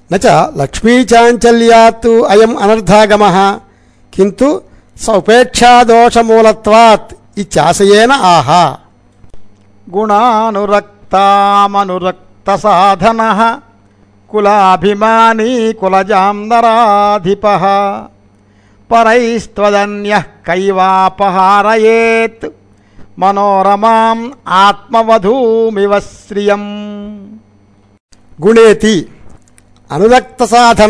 నచ లక్ష్మీచాంచల్యాత్ అయం అనర్థాగమః కింటు స ఉపేక్షాదోషమూలత్వాత్ ఇత్యాశయేన ఆహా గుణానురక్తామనురక్త సాధన కులాభిమానీ కులజాందరాధిప పరైస్త్వదన్య కైవాపహారయేత్ మనోరమాం ఆత్మవధూమివ శ్రియం గుణేతి అనురక్త సాధన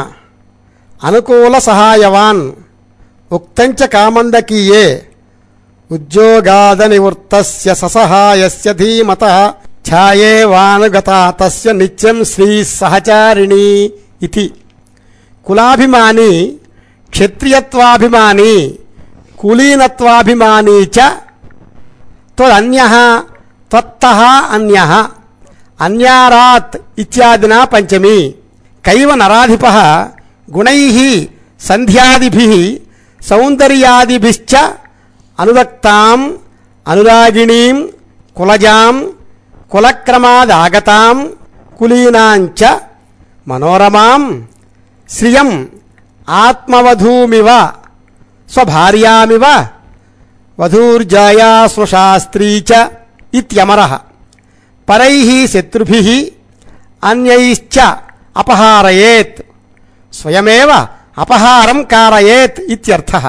అనుకూల సహాయవాన్ ఉక్తంచ కామండకీయే ఉద్యోగాద నివృత్తస్య ససహాయస్య ధీమత ఛాయేవానుగతా తస్య నిత్యం శ్రీ సహచారిణీ ఇతి కులాభిమాని క్షత్రియత్వాభిమాని కులీనత్వాభిమానీ చ త్వదన్య త్వత్త అన్య అన్యారాత్ ఇత్యాదినా పంచమి కైవ నరాధిప గుణై సంధ్యాదిభి సౌందర్యాదిభిశ్చ అనురక్తాం అనురాగిణీం కులజాం కులక్రమాదాగతాం కులీనాంచ మనోరమాం శ్రియం ఆత్మవధూమివ స్వభార్యామివ వధూర్జాయా స్వశాస్త్రీ చ ఇత్యమరః పరైః శత్రుభిः అన్యైశ్చ అపహారయేత్ స్వయమేవ అపహారం కారయేత్ ఇత్యర్థः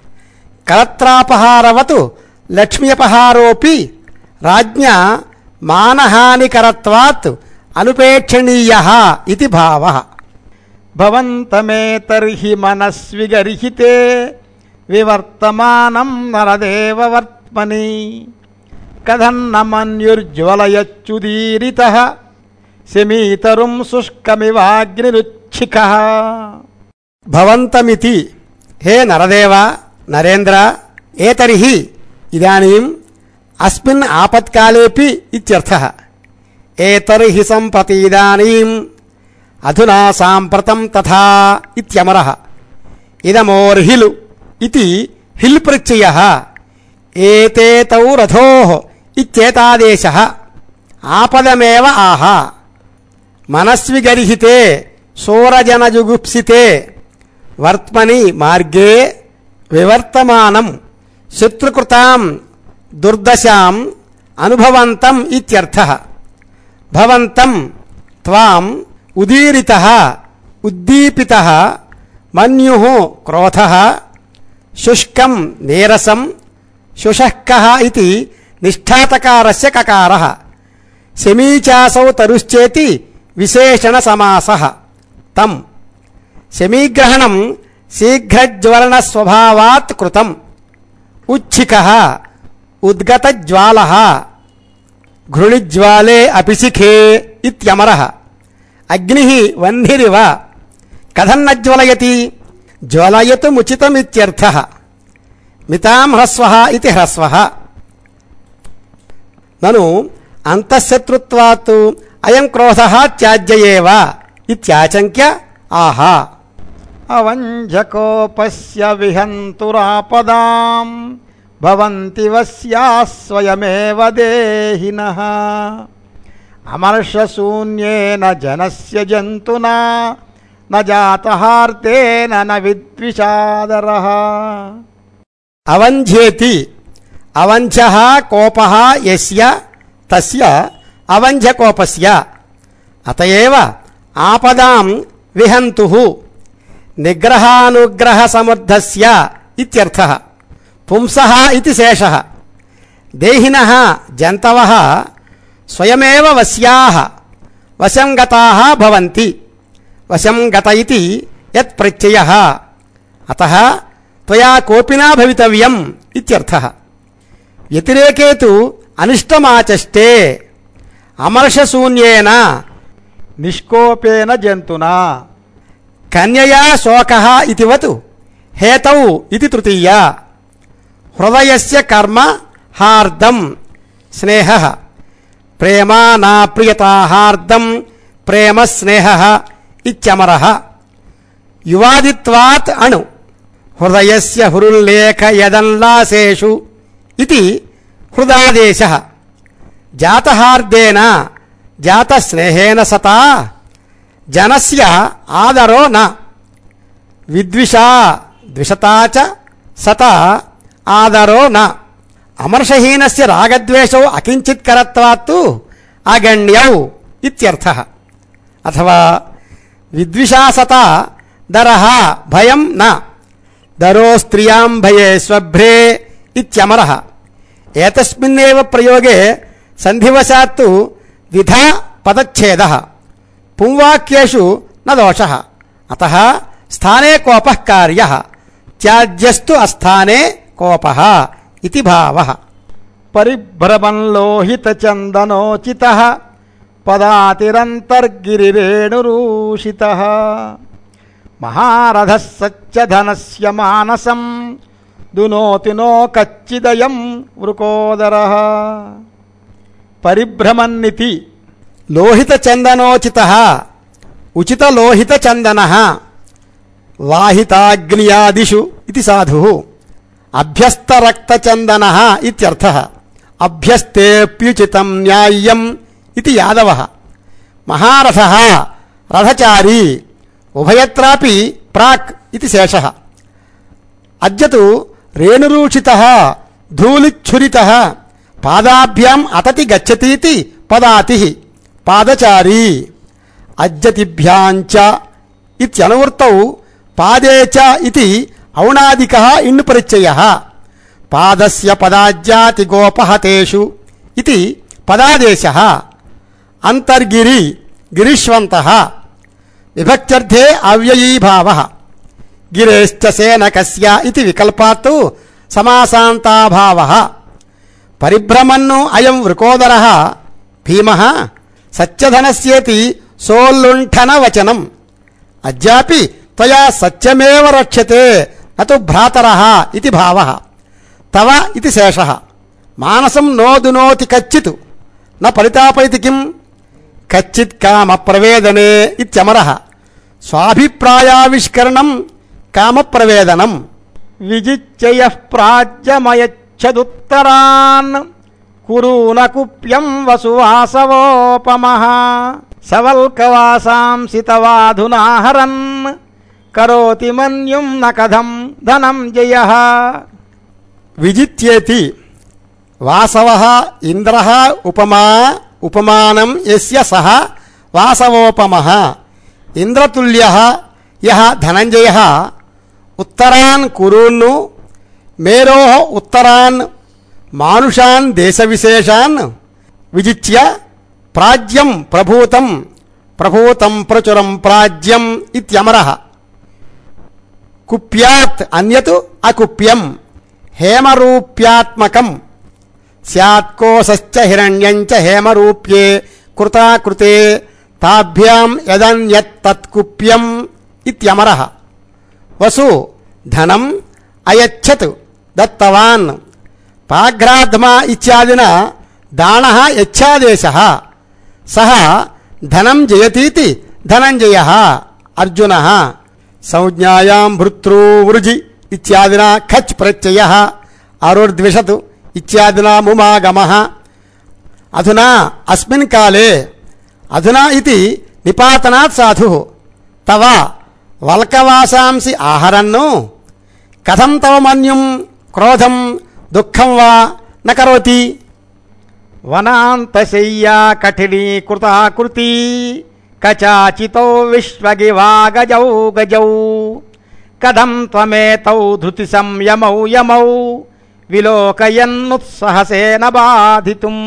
కలత్రాపహారవత్ లక్ష్మ్యపహారోపి రాజ్ఞా మానహానికరత్వాత్ అనుపేక్షణీయः ఇది భావः భవంతమేతర్హి మనస్విగర్హితే వివర్తమానం నరదేవ వర్త్మని కథన్న మన్యుర్జ్వలయచ్చుదీరిత శమీతరుం శుష్కమివాగ్నిరుచ్ఛిక భవంతమితి హే నరదేవ నరేంద్ర ఏతర్హి ఇదానీం అస్మిన్ ఆపత్కాలేపి ఇత్యర్థః ఏతర్హి సంప్రతి ఇదానీం అధునా సాంప్రతం తథా ఇత్యమరః ఇదమోర్హిలు ఇది హిల్ ప్రత్యయः ఏతే తౌ రథోః ఇత్యేతాదేశः ఆపదమేవ ఆహ మనస్విగర్హితే శూరజనజుగుప్సితే వర్త్మని మార్గే వివర్తమానం శత్రుకృతాం దుర్దశాం అనుభవంతం ఇత్యర్థః భవంతం త్వాం ఉదీరితః ఉద్దీపితः మన్యుః క్రోధः శుష్కం నీరసం శుషఃకः ఇది నిష్ఠాతకారస్య కకారः శమీచాసౌ తరుశ్చేతి విశేషణ సమాసః తం శమీగ్రహణం శీఘ్రజ్వలన స్వభావాత్ కృతం ఉచ్ఛికः ఉద్గతజ్వాలः ఘృణిజ్వాలే అపిశిఖే ఇత్యమరः అగ్నిః వహ్నిరివ కథన్న జ్వలయతి జ్వలయతుముచితమిత్యర్థः మితాం హ్రస్వः ఇది హ్రస్వः నను అంతఃశత్రుత్వాత్ అయం క్రోధः త్యాజ్య ఏవ ఇత్యాచంక్య ఆహా అవంజకోపస్య విహంతురాపదాం భవంతి వస్యా స్వయమేవ దేహినః అమర్షశూన్యేన జనస్య జంతునా న జాతహార్తేన న విద్విషాదరః అవంధ్యేతి అవంధ్య కోప యస్య తస్య అవంధ్యకోపస్య అతయేవ ఆపదాం విహంతు నిగ్రహానుగ్రహ సమర్థస్య ఇత్యర్థః పుంసః ఇది శేషः దేహినः జంతవः స్వయమేవ వశ్యాः వశం గతాः భవంతి వశం గత ఇతి యత్ ప్రత్యయः అతः త్వయా కోపినా భవితవ్యం ఇత్యర్థः వ్యతిరేకే తు అనిష్టమాచష్టే అమర్షశూన్యేన నిష్కోపేన జంతునా కన్యయా శోకః ఇతివత్ హేతౌ ఇది తృతీయ హృదయస్య కర్మ హార్దం స్నేహః ప్రేమా నా ప్రియతాహార్దం ప్రేమ స్నేహః ఇత్యమరః యువాదిత్వాత్ అణు హృదయస్య హృల్లేఖ యదల్లాసేషు ఇది హృదాదేశः జాతహార్దేన జాతస్నేహేన సతా జనస్య ఆదరో న విద్విషా ద్విషతా చ సత ఆదరో న అమర్షహీనస్య రాగద్వేషౌ అకించిత్కరత్వాత్తు అగణ్యౌ ఇత్యర్థః అథవా విద్విషాసత దరః భయం న దరో స్త్రియాం భయే స్వభ్రే ఇత్యమరః ఏతస్మిన్నేవ ప్రయోగే సంధివశాత్తు ద్విధా పదచ్ఛేదः పుంవాక్యేషు న దోషः అతः స్థానే కోపः కార్యः త్యాజ్యస్తు అస్థానే కోపः ఇతి భావः పరిభ్రమంలోహిత చందనోచిత పదాతిరంతర్గిరిరేణురూషిత మహారథ సత్యధనస్య మానసం దునోతి నో కచ్చిదయం వృకోదర పరిభ్రమన్నితి లోహిత చందనోచిత ఉచిత లోహిత చందన వాహితాగ్నియాదిషు ఇది సాధు అభ్యస్త రక్త చందన ఇత్యర్థ అభ్యస్తేప్యుచితం న్యాయ్యం ఇది యాదవ మహారథ రథచారీ ఉభయత్రాపి ప్రాక్ ఇది శేష అద్యతు రేణురూషిత ధూళిచ్ఛురిత పాదాభ్యాం అతతి గచ్చతీతి పదాతి పాదచారీ అద్యతిభ్యాంచ ఇత్యనువృత్తౌ పాదే చ ఇది ఔణాదిక ఇన్ను పరిచయ పాదస్య పదాజ్యాతి గోపహతేషు ఇది పదాదేశ అంతర్గిరి గిరిష్వంత విభక్త్యర్థే అవ్యయీభావ గిరేశ్చ సేనకస్య ఇది వికల్పాత్తు సమాసాంతాభావ పరిభ్రమన్ను అయం వృకోదర భీమ సత్యధనస్యేతి సోల్లుంఠన వచనం అద్యాపి త్వయా సత్యమేవ రక్ష్యతే నతు భ్రాతర ఇది భావ తవ ఇది శేష మానసం నోదునోతి కచ్చిత్ న పరితాపయతి కిం కచ్చిత్ కామ ప్రవేదనే ఇత్యమర స్వాభిప్రాయావిష్కరణం కామ ప్రవేదనం విజిత్యయ ప్రాజ్యమయచ్చదుత్తరాన్ కురూన కుప్యం వసువాసవోపమ సవల్కవాసాంసితవాధునాహరన్ కరోతి మన్యుం న కథం ధనం జయ విజిత్యేతి వాసవ ఇంద్ర ఉపమా ఉపమానం ఎస్య సహ వాసవోపమ ఇంద్రతుల్య యః ధనంజయ ఉత్తరాన్ కురూన్ను మేరో ఉత్తరాన్ మానుషాన్ దేశవిశేషాన్ విజిత్య ప్రాజ్యం ప్రభూతం ప్రభూతం ప్రచురం ప్రాజ్యం ఇత్యమరః కుప్యాత్ అన్యత్ అకుప్యం హేమరూప్యాత్మకం స్యాత్కోశశ్చ హిరణ్యంచ హేమరూప్యే కృతాకృతే తాభ్యాం యదన్యత్తత్కుప్యం ఇత్యమరః వసు ధనం అయచ్చత్ దత్తవాన్ పాఘ్రాధ్మా ఇత్యాదిన దాన యచ్చాదేశ సహ ధనం జయతీతి ధనంజయ అర్జున సంజ్ఞాయాం భృతృవృజి ఇత్యాదిన ఖచ్ ప్రత్యయ అరుర్ద్విషత్ ఇత్యాదిన ముమాగమ అధునా అస్మిన్ కాలే అధునా ఇది నిపాతనాత్ సాధు తవ వల్కవాసాంసి ఆహరన్ను కథం తవ మన్యుం క్రోధం దుఃఖం వా న కరోతి వనాంతశయ్యా కఠినీకృతాకృతి కచాచితో విశ్వగివా గజౌ గజౌ కథం త్వమేతౌ ధృతి సంయమౌ యమౌ విలోకయన్నుత్సహసేన బాధితుం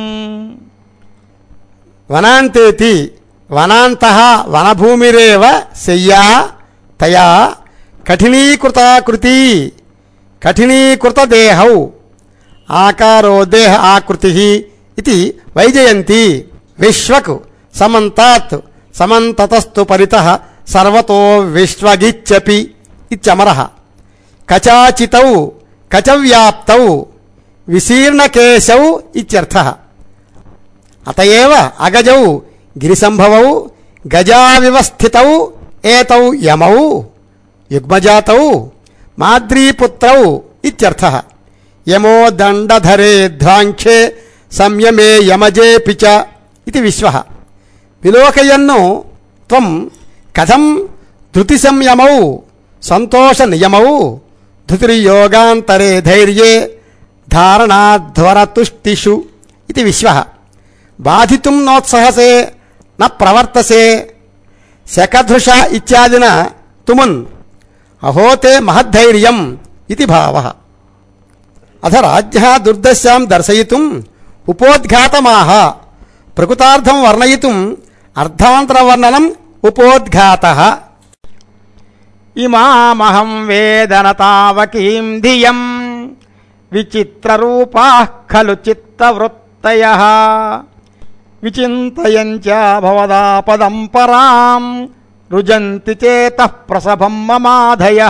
వనాంతేతి వనాంత వనభూమిరేవ శయ్యా తయా కఠినీకృతాకృతి కఠినీకృతదేహౌ ఆకారో దేహ ఆకృతి ఇది వైజయంతి విశ్వక్ సమంతాత్ సమంతతస్తు పరితః సర్వతో విశ్వగిచ్చపి ఇత్యమరః కచాచితౌ కచవ్యాప్తౌ విశీర్ణకేశౌ ఇత్యర్థః అతయేవ అగజౌ గిరిసంభవౌ గజావివ స్థితౌ ఏతౌ యమౌ యుగ్మజాతౌ మాద్రీపుత్రౌ ఇత్యర్థః యమో దండధరే ధ్రాంక్షే సంయమే యమజేపి చ ఇది విశ్వ విలోకయన్ను త్వం కథం ధృతి సంయమౌ సంతోష నియమౌ ధృతిర్యోగాంతరే ధైర్యే ధారణాధ్వరతుష్టిషు ఇది విశ్వ బాధితుం నోత్సహసే న ప్రవర్తసే శకధృష ఇత్యాదిన తుమున్ అహోతే మహద్ధైర్యం ఇది భావ అథ రాజ్య దుర్దశాం దర్శయితుం ఉపోద్ఘాతమాహ ప్రకృతార్థం వర్ణయితుం అర్థాంతరవర్ణనం ఉపోద్ఘాత ఇమామహం వేదన తావకీం ధియం విచిత్రరూపా ఖలు చిత్తవృత్తయ విచింతయంచ భవదాపదం పరాం రుజంతి చేత ప్రసభం మమాధయ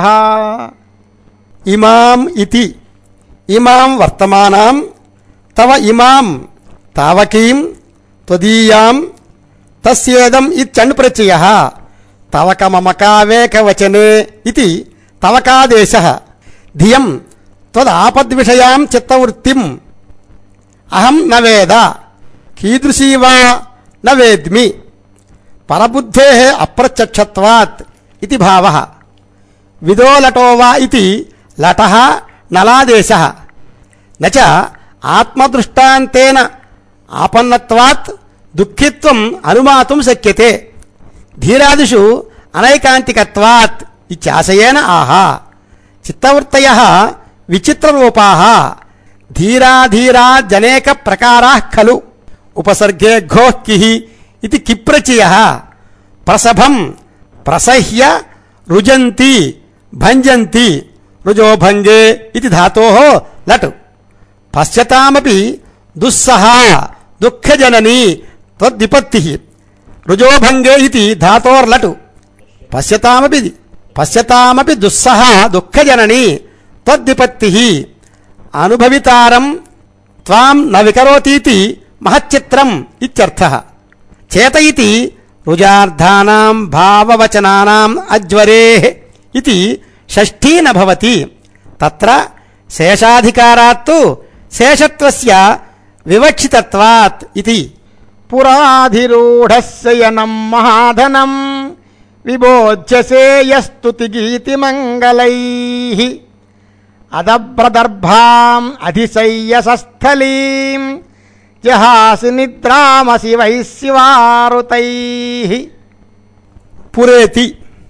ఇమాం ఇతి ఇమాం వర్తమానాం తవ ఇమాం తావకీం త్వదీయాం తస్యేదం ఇత్యణుప్రత్యయ తవక మమకావేకవచనే ఇది తవకాదేశ ధియం త్వదాపద్విషయాం చిత్తవృత్తిం అహం న వేద కీదృశీ వా న వేద్మి పరబుద్ధే అప్రత్యక్షత్వాత్ ఇది భావ విదో లటో వా ఇది లట నలాదేశ నచ ఆత్మదృష్టాంతేన ఆపన్నత్వాత్ దుఃఖిత్వం అనుమాతుం శక్యతే ధీరాదిషు అనైకాంతికత్వాత్ ఇత్యాశయేన ఆహా చిత్తవృత్తయ విచిత్రరూపా ధీరాధీరా జనేక ప్రకారా ఖలు ఉపసర్గే ఘోఃకి ఇది కిప్రచయ ప్రసభం ప్రసహ్య రుజంతి భంజంతి రుజోభంగే ఇది ధాతో లట్ పశ్యతామపి దుస్సహ దుఃఖజనని త్వద్విపత్తి రుజోభంగే ఇది ధాతోర్లటు పశ్యతామపి పశ్యతామపి దుస్సహ దుఃఖజనని త్వద్విపత్తి అనుభవితారం త్వాం న వికరోతీతి మహచ్చిత్రం ఇత్యర్థ చేత ఇతి రుజార్థానాం భావవచనానాం అజ్వరే ఇది షష్ఠీ న భవతి తత్ర శేషాధికారాత్తు శేషత్వస్య వివక్షితత్వాత్ ఇది పురాధిరూఢశయనం మహాధనం విబోధ్యసే యస్తుతి గీతిమంగళై అదభ్రదర్భాం అధిశయ్యసస్థలీం జహాసి నిద్రామసి వైశ్వారుతై పురేతి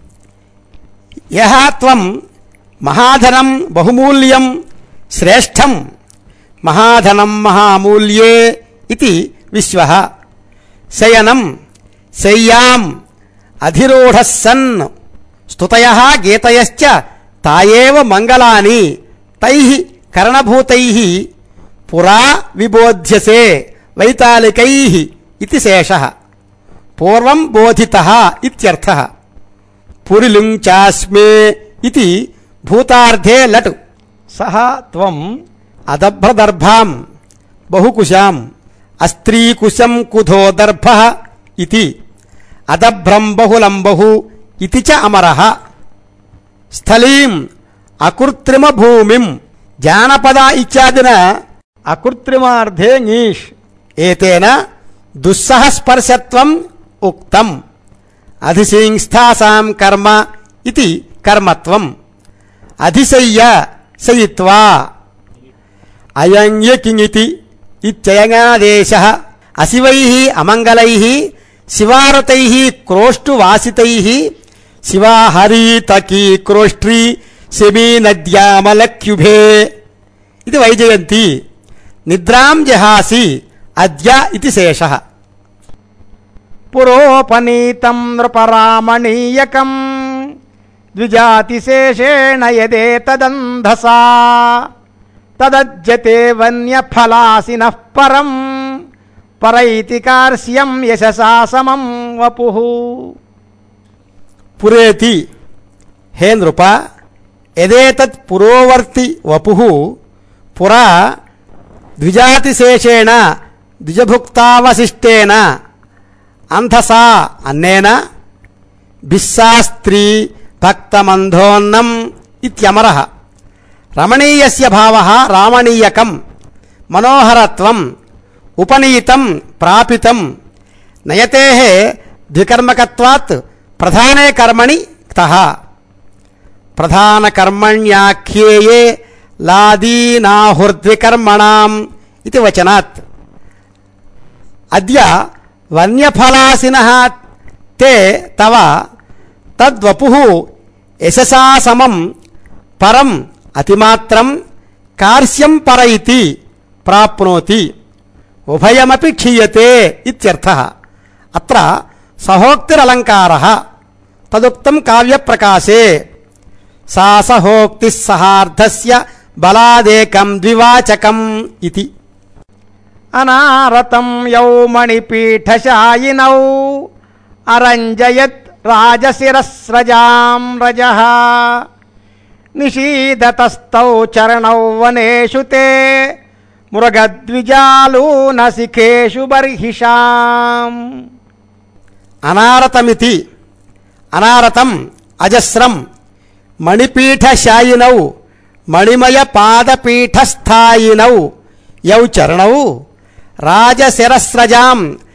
యహ త్వం మహాధనం బహుమూల్యం శ్రేష్టం మహాధనం మహామూల్యే ఇది విశ్వ శయనం శయ్యాం అధిరూఢ సన్ స్తుతయ గీతయశ్చ తాయేవ మంగళాని తై కరణభూతై పురా విబోధ్యసే వైతాళికై ఇది శేష పూర్వం బోధిత ఇత్యర్థ పురిలిం చాస్మే ఇది భూతార్థే లట్ సహ త్వం అదభ్రదర్భాం బహుకుశాం అస్త్రీకుశం కుధో దర్భ ఇది అదభ్రం బహుళం బహు ఇది చ అమరః స్థలీం అకృత్రిమ భూమిం జానపద ఇత్యాదిన అకృత్రిమార్థే ngీష్ ఏతేన దుస్సహ స్పర్శత్వం ఉక్తం అధిశింస్థాసాం కర్మ ఇది కర్మత్వం అధిశయ్య శయిత్వా అయంయకింగితి ఇత్యయనాదేశ అశివై అమంగళై శివారతై క్రోష్టువాసితై శివాహరీతకీ క్రోష్ట్రీ శమీ నద్యామలక్యుభే ఇది వైజయంతి నిద్రాం జహాసి అద్య ఇది శేష పురోపనీతం నృపరామణీయకం ద్విజాతిశేషేణ యదేతదంధసా తదజ్జతే వన్యఫలాసినః పరం పరైతి కార్ష్యం యశసా సమం వపుః పురేతి హే నృప యదేతత్ పురోవర్తి వపు పురా ద్విజాతిశేషేణ ద్విజభుక్తావశిష్టేన అంధసా అన్నేన బిస్సాస్త్రీ భక్తమంధోన్నం ఇత్యమర రమణీయస్య భావ రామణీయకం మనోహరత్వం ఉపనీతం ప్రాపితం నయతే ద్వికర్మకత్వాత్ ప్రధానే కర్మణి తహ ప్రధాన కర్మణ్యాఖ్యేయే లాదీనాహుర్ద్వికర్మణాం ఇది వచనాత్ అద్య వన్యఫలాసిన తే తవ తద్వపు యశసా సమం పరం అతిమాత్రం కార్స్యం పర ఇతి ప్రాప్నోతి ఉభయమపి క్షీయతే ఇత్యర్థః అత్ర సహోక్తిరలంకారः తదుక్తం కావ్యప్రకాశే సా సహోక్తి సహార్ధస్య బలాదేకం ద్వివాచకం ఇది అనారతం యౌమణిపీఠశాయినౌ అరంజయత్ రాజశిరస్రజాం రజ నిషీదతస్థౌ చరణౌ వనేషు తే మృగద్విజాలూన శిఖేషు బర్హిషాం అనారతమితి అనారతం అజస్రం మణిపీఠశాయినౌ మణిమయ పాదపీఠస్థాయినౌ యౌ చరణౌ రాజశిరస్రజాం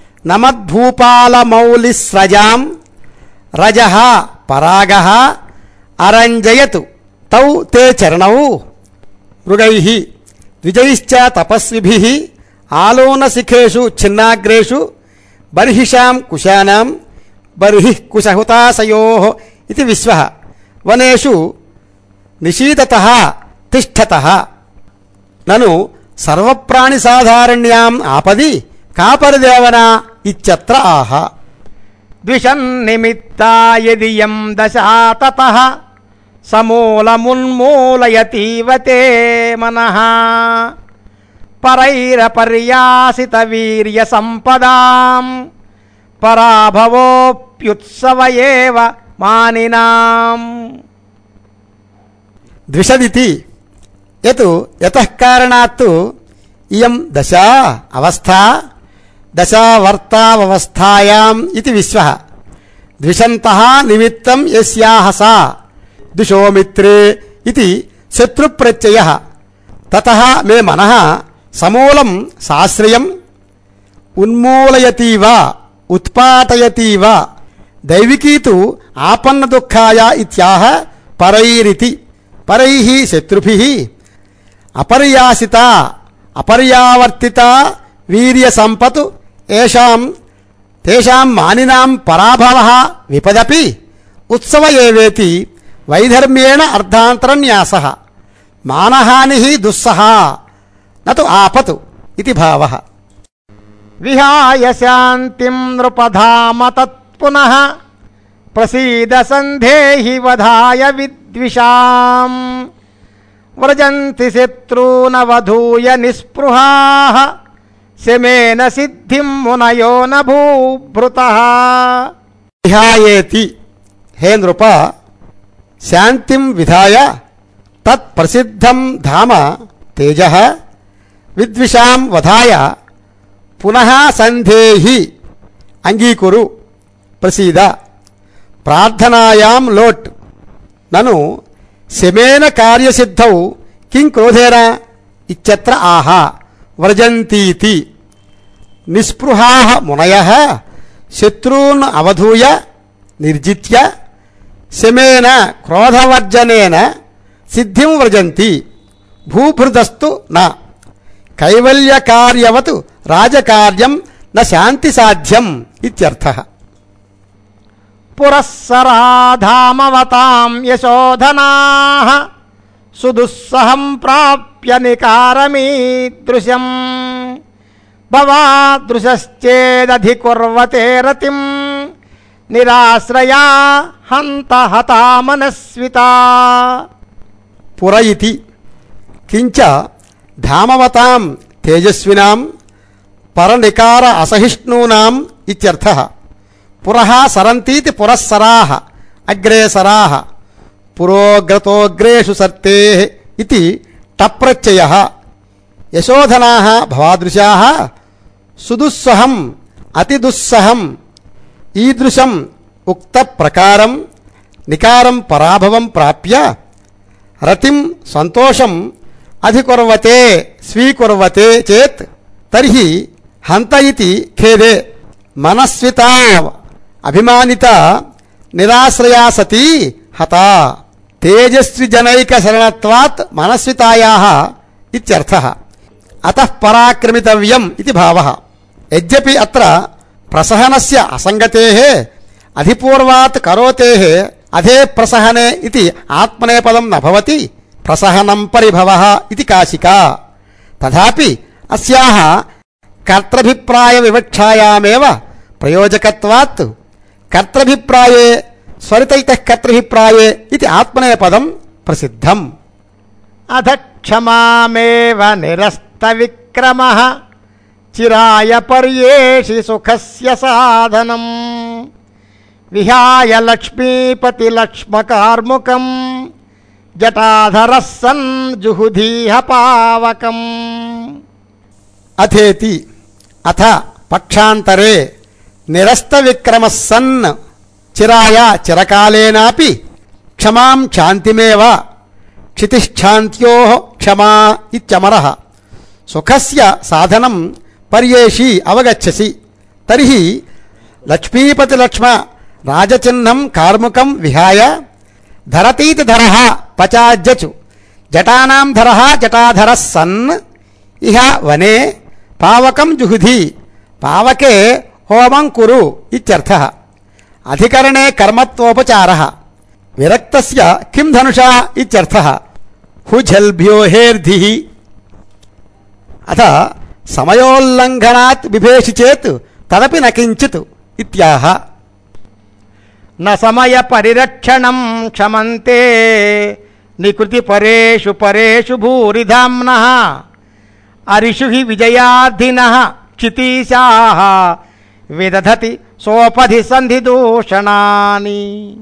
నమద్భూపాలమౌలిస్రజాం రజ పరాగ అరంజయత్ తౌ తే చరణౌ మృగై ద్విజైశ్చ తపస్విభి ఆలోనశిఖేషు ఛిన్నాగ్రేషు బర్హిషాం కుశానాం బర్హి కుశహుతాశయో ఇది విశ్వ వనేషు నిషీదత తిష్టత నను సర్వప్రాణి సాధారణ్యాం ఆపది కాపరిదేవన ఇత్యత్ర ఆహ ద్విషన్నిమిత్తా యది యం దశా తతః సమూలమున్మూలయతీవ తే మనః పరైరపర్యాసిత వీర్య సంపదాం పరాభవోప్యుత్సవ ఏవ మానినాం ద్విషదితి యత్ యతః కారణాత్ ఇయం దశా అవస్థా దశావర్తావస్థాయాం ఇది విశ్వ ద్విషంతః నిమిత్తం యస్యాహ సా ద్విషోమిత్రే ఇది శత్రుప్రత్యయ తతః మే మనః సమూలం సాశ్రయం ఉన్మూలయతీవ ఉత్పాటయతీవ దైవికీ తు ఆపన్న దుఃఖాయ ఇత్యాహ పరైరితి పరైః శత్రుభిః అపర్యాసిత అపర్యావర్తిత వీర్య సంపత్ ఏషాం తేషాం మానినాం పరాభవ విపదపి ఉత్సవ ఏవేతి వైధర్మ్యేణ అర్ధాంతరన్యాస మానహాని దుస్సహ నతు ఆపతు ఇది భావ విహాయ శాంతిం నృపధామ తత్పునః ప్రసీద సంధేహి వధాయ విద్విషాం వ్రజంతి శత్రూనవధూయ నిస్పృహాః శమేన సిద్ధిం మునయో న భూభృతః విహాయేతి హే నృప శాంతిం విధాయ తత్ ప్రసిద్ధం ధామ తేజ విద్విషాం వధాయ పునః సంధేహి అంగీకురు ప్రసీద ప్రార్థనాయాం లోట్ నను శమేన కార్యసిద్ధౌ కిం క్రోధేన ఇత్యత్ర ఆహ వ్రజంతీతి నిస్పృహా మునయ శత్రూన్ అవధూయ నిర్జిత్య శమేన క్రోధవర్జనేన సిద్ధిం వ్రజంతి భూభృదస్తు న కైవల్యకార్యవత్ రాజకార్యం న శాంతి సాధ్యం ఇత్యర్థః పురస్సరాధామవతాం యశోధనాః సుదుస్సహం ప్రాప్య నికారమీదృశం భవాదృశ్చేదధికుర్వతే రతిం నిరాశ్రయా హంత హతామనస్వితా పుర ఇతి కించ ధామవతాం తేజస్వినాం పరనికార అసహిష్ణూనాం ఇత్యర్థః పురః సరంతీతి పురస్సరాः అగ్రేసరాः పురోగ్రతోగ్రేషు సర్తేః ఇతి టప్రత్యయः యశోధనాः భవాదృశాः సుదుస్సహం అతిదుస్సహం ఈదృశం ఉక్త ప్రకారం నికారం పరాభవం ప్రాప్య రతిం సంతోషం అధికుర్వతే స్వీకుర్వతే చేత్ తర్హి హంత ఇతి ఖేదే మనస్విత అభిమానిత నిరాశ్రయా సతీ హత తేజస్వి జనైక శరణత్వాత్ మనస్వితాయా ఇత్యర్థ అతః పరాక్రమితవ్యం ఇది భావः యద్యపి అత్ర ప్రసహనస్య అసంగతేః అధిపూర్వాత్ కరోతేః అధే ప్రసహనే ఇది ఆత్మనేపదం న భవతి ప్రసహనం పరిభవः ఇది కాశికా తథాపి అస్యాः కర్తృభిప్రాయ వివక్షాయామేవ ప్రయోజకత్వాత్ కర్తృభిప్రాయే స్వరితైతః కర్తృభిప్రాయే ఇది ఆత్మనేపదం ప్రసిద్ధం అధ క్షమామేవ నిరస్త విక్రమ చిరాయ పర్యేషి సుఖస్య సాధనం విహాయ లక్ష్మీపతి లక్ష్మకార్ముకం జటాధర సన్ జుహుధీహ పావకం అథేతి అథ పక్షాంతరే నిరస్త విక్రమ సన్ చిరాయ చిరకాలేనాపి క్షమాం శాంతిమేవ క్షితిశ్చాంత్యో క్షమా ఇత్యమర సుఖస్య సాధనం పర్యేషి అవగచ్చసి తర్హి లక్ష్మీపతిలక్ష్మ రాజచిహ్నం కార్ముకం విహాయ ధరతీతి ధర పచాజ్యచు జటానాం ధర జటాధర సన్ ఇహ వనే పావకం జుహుధి పావకే హోమం కురు ఇత్యర్థ అధికరణే కర్మత్వోపచార విరక్తస్య కిం ధనుషా ఇత్యర్థ హుఝల్భ్యో హేర్ధి అథ సమయోల్లంఘనాత్ బిభేషి చేత్ తదపి నకించిత్ ఇత్యాహ న సమయ పరిరక్షణం క్షమంతే నికృతి పరేషు పరేషు భూరిధామ్న అరిషు హి విజయార్థిన క్షితీశా విదధతి సోపధి సంధి దూషణాని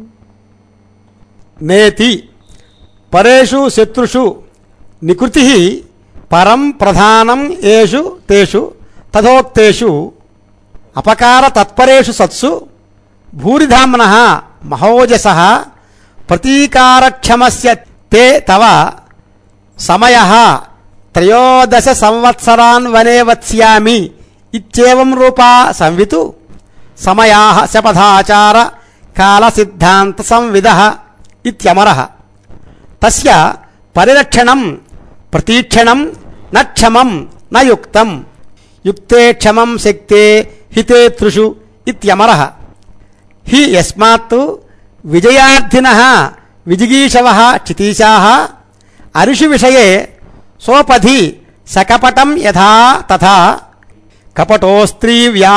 నేతి పరేషు శత్రుషు నికృతి పరం ప్రధానం ఏషు తేషు తథోక్తేషు అపకార తత్పరేషు సత్సు భూరిధామ్న మహోజస ప్రతీకారక్షమస్య తే తవ సమయ త్రయోదశ సంవత్సరాన్ వనే వత్స్యామి ఇత్యేవం రూపా సంవితు సమయా శపథాచార కాలసిద్ధాంత సంవిద ఇత్యమర తస్య పరిరక్షణం ప్రతీక్షణం న క్షమం న యుక్తం యుక్తే క్షమం శక్తే హితే త్రుషు ఇత్యమర హి యస్మాత్ విజయార్థిన విజిగీషవ చితీశా అరిషు విషయే సోపధి సకపటం యథా తథా కపటోస్త్రీ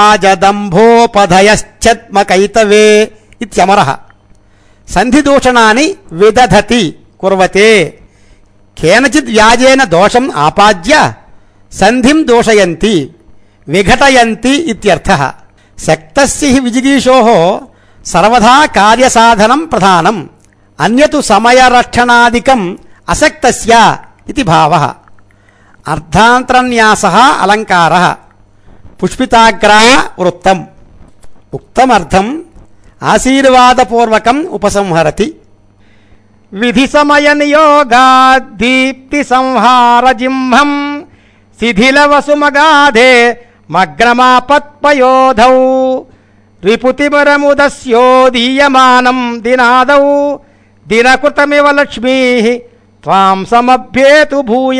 వ్యాజదంభోపధయశ్చత్మకైతవే ఇత్యమర సంధిదూషణాన్ని విదధతి కుర్వతే కేనచిద్ వ్యాజేన దోషం ఆపాద్య సంధిం దూషయంతి విఘటయంతి ఇత్యర్థ శక్తస్య హి విజిగీషోః సర్వదా కార్యసాధనం ప్రధానం అన్యతు సమయరక్షణాదికం అసక్తస్య ఇది భావः అర్ధాంతరన్యాసः అలంకారः పుష్పితాగ్రా వృత్తం ఉక్తమర్థం ఆశీర్వాదపూర్వకం ఉపసంహరతి విధి సమయ నియోగాద్ దీప్తి సంహార జింహం శిథిల వసుమగాధే మగ్నమాపత్పయోధౌ రిపుతిమరముదస్యోదీయమానం దినాదౌ దినకృతమివ లక్ష్మీ త్వాం సమభ్యేతు భూయ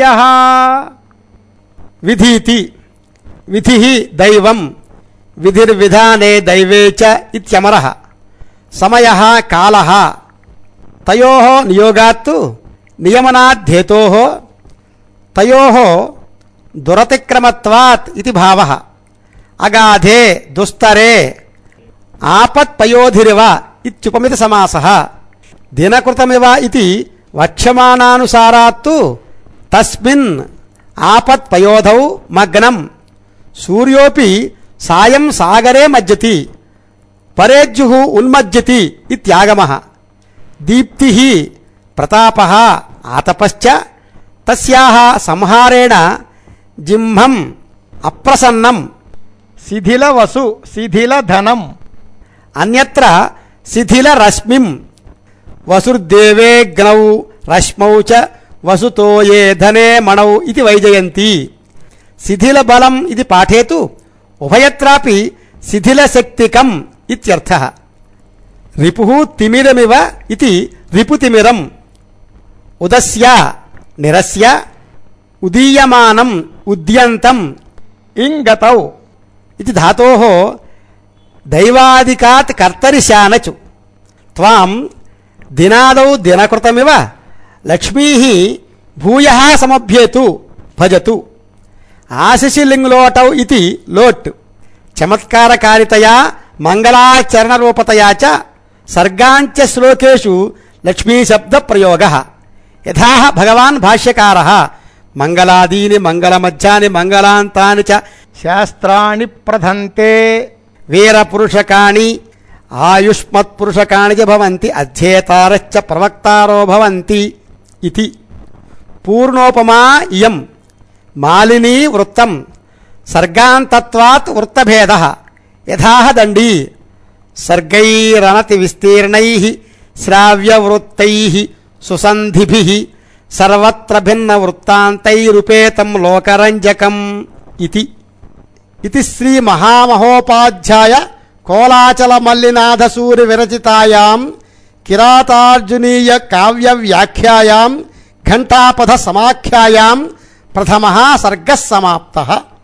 విధీతి విధి దైవం విధిర్విధానే దైవే చ ఇత్యమరః సమయः కాలः తయోः నియోగాత్తు నియమనాద్ధేతోः తయోः దురతిక్రమత్వాత్ ఇది భావः అగాధే దుస్తరే ఆపత్పయోధిరివ ఇత్యుపమిత సమాసः దినకృతమివ ఇది వక్ష్యమానానుసారాత్తు తస్మిన్ ఆపత్పయోధౌ మగ్నం సూర్యోపి సాయం సాగరే మజ్జతి పరేజ్జుః ఉన్మజ్జతి ఇత్యాగమः దీప్తిः ప్రతాపः ఆతపశ్చ తస్యాः సంహారేణ జింహం అప్రసన్నం శిథిల వసు శిథిల ధనం అన్యత్ర శిథిల రశ్మిం వసుర్దేవేగ్నౌ రశ్మౌ చ వసుతో ఏ ధనే మణౌ ఇది వైజయంతి శిథిల బలం ఇది పాఠేతు ఉభయత్రాపి శిథిల శక్తికం ఇత్యర్థః రిపు తిమిరమివ ఇది రిపుతిమిరం ఉదస్య నిరస్య ఉదీయమానం ఉద్యంతం ఇంగతౌ ఇది ధాతో దైవాదికాత్ కర్తరి శానచు త్వాం దినాదౌ దినకృతమివ లక్ష్మీ భూయ సమభ్యేతు భజతు ఆశిషిలింగ్లోటౌ ఇది లోట్ చమత్కారకారితయా మంగళాచరణరూపతయా చ సర్గాంచ శ్లోకేషు లక్ష్మీశబ్ద ప్రయోగ యథా భగవాన్ భాష్యకార మంగళాదీని మంగళమధ్యాని మంగళాంతాని చ శాస్త్రాణి ప్రధంతే వీరపురుషకాణి ఆయుష్మత్పురుషకాణి చ భవంతి అధ్యేతారశ్చ ప్రవక్తారో భవంతి ఇది పూర్ణోపమా ఇయం మాలినీ వృత్తం సర్గాంతత్వాత్ వృత్తభేద యథాహ దండీ సర్గైరనతి విస్తీర్ణై శ్రావ్యవృత్తై సుసంధిభి సర్వత్ర భిన్న వృత్తాంతైరుపేతం లోకరంజకం ఇది ఇది శ్రీ మహామహోపాధ్యాయ కోలాచల మల్లినాథ సూరి విరచితాయాం కిరాతార్జునీయ కావ్య వ్యాఖ్యాయాం ఘంటాపథ సమాఖ్యాయాం ప్రథమ సర్గ సమాప్త